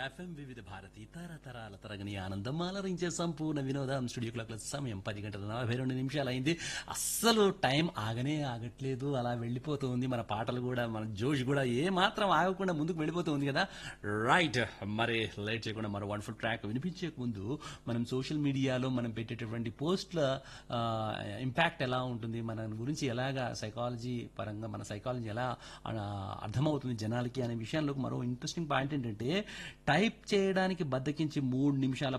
FM వివిధ భారతి తరతరాల తరగని ఆనందం అలరించే సంపూర్ణ వినోదం స్టూడియో క్లాక్ సమయం పది గంటల నలభై రెండు నిమిషాలు అయింది అస్సలు టైం ఆగనే ఆగట్లేదు అలా వెళ్ళిపోతూ ఉంది మన పాటలు కూడా మన జోష్ కూడా ఏ మాత్రం ఆగకుండా ముందుకు వెళ్ళిపోతూ ఉంది కదా రైట్ మరి లేట్ చేయకుండా మరో వండర్ఫుల్ ట్రాక్ వినిపించే ముందు మనం సోషల్ మీడియాలో మనం పెట్టేటటువంటి పోస్ట్ల ఇంపాక్ట్ ఎలా ఉంటుంది మన గురించి ఎలాగా సైకాలజీ పరంగా మన సైకాలజీ ఎలా ఆ, అర్థమవుతుంది జనాలకి అనే విషయంలో మరో ఇంట్రెస్టింగ్ పాయింట్ ఏంటంటే టైప్ చేయడానికి బద్దకించి మూడు నిమిషాల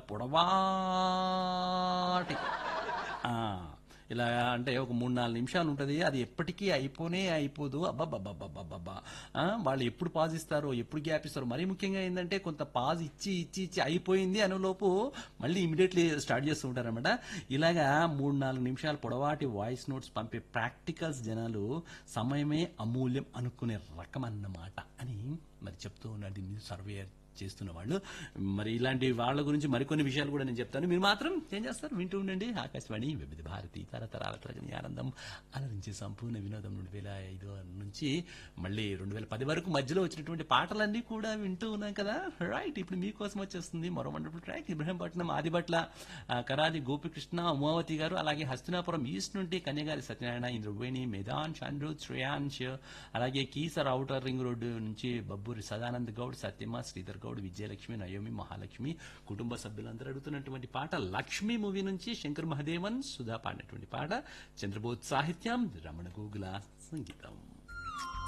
పొడవాటి ఆ, ఇలా అంటే ఒక మూడు నాలుగు నిమిషాలు ఉంటుంది అది ఎప్పటికీ అయిపోనే అయిపోదు అబ్బాబ్బాబ్బాబ్బా వాళ్ళు ఎప్పుడు పాజ్ ఇస్తారో ఎప్పుడు గ్యాప్ ఇస్తారో మరీ ముఖ్యంగా ఏంటంటే కొంత పాజ్ ఇచ్చి ఇచ్చి ఇచ్చి అయిపోయింది అనులోపు మళ్ళీ ఇమీడియట్లీ స్టార్ట్ చేస్తూ ఉంటారనమాట ఇలాగా మూడు నాలుగు నిమిషాలు పొడవాటి వాయిస్ నోట్స్ పంపే ప్రాక్టికల్స్ జనాలు సమయమే అమూల్యం అనుకునే రకం అన్నమాట అని మరి చెప్తూ ఉన్నారు దీన్ని సర్వే చేస్తున్న వాళ్ళు మరి ఇలాంటి వాళ్ళ గురించి మరికొన్ని విషయాలు కూడా నేను చెప్తాను మీరు మాత్రం ఏం చేస్తారు వింటూ ఉండండి ఆకాశవాణి వివిధ భారతి తరతరాల తరగని ఆనందం అలరించే సంపూర్ణ వినోదం రెండు వేల ఐదు నుంచి మళ్ళీ రెండు వేల పది వరకు మధ్యలో వచ్చినటువంటి పాటలన్నీ కూడా వింటూ ఉన్నాం కదా రైట్ ఇప్పుడు మీకోసం వచ్చేస్తుంది మరో వండర్ఫుల్ ట్రాక్ ఇబ్రహీంపట్నం ఆదిబట్ల ఆ, కరాది గోపికృష్ణ ఉమావతి గారు అలాగే హస్తినాపురం ఈస్ట్ నుండి కన్యగారి సత్యనారాయణ ఇంద్రవేణి మేధాన్ చంద్రు శ్రేయాంశ్ అలాగే కీసర్ ఔటర్ రింగ్ రోడ్డు నుంచి బబ్బూరి సదానంద్ గౌడ్ సత్యమ్మ శ్రీధర్ గౌడ్ విజయలక్ష్మి నయోమి మహాలక్ష్మి కుటుంబ సభ్యులందరూ అడుగుతున్నటువంటి పాట లక్ష్మి మూవీ నుంచి శంకర్ మహదేవన్ సుధా పాడినటువంటి పాట చంద్రబోధ్ సాహిత్యం రమణ గోగుల సంగీతం